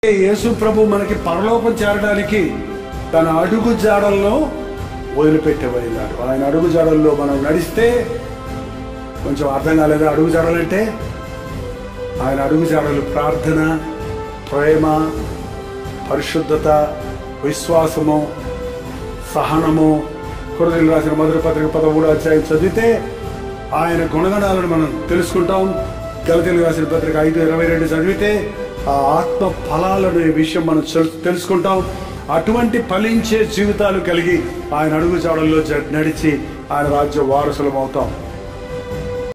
యేసు ప్రభు మనకి పరలోకం చేరడానికి తన అడుగు జాడల్లో వదిలిపెట్టబడినాడు ఆయన అడుగు జాడల్లో మనం నడిస్తే కొంచెం అర్థం కాలేదా అడుగు జాడలంటే ఆయన అడుగు జాడలు ప్రార్థన ప్రేమ పరిశుద్ధత విశ్వాసము సహనము కురదీలు రాసిన మొదటి పత్రిక పదమూడు అధ్యాయం చదివితే ఆయన గుణగణాలను మనం తెలుసుకుంటాం గలతీలు రాసిన పత్రిక ఐదు ఇరవై రెండు చదివితే ఆ ఆత్మ ఫలాలను ఈ విషయం మనం తెలు- తెలుసుకుంటాం అటువంటి ఫలించే జీవితాలు కలిగి ఆయన అడుగు చాడల్లో జ- నడిచి ఆయన రాజ్య వారసులం అవుతాం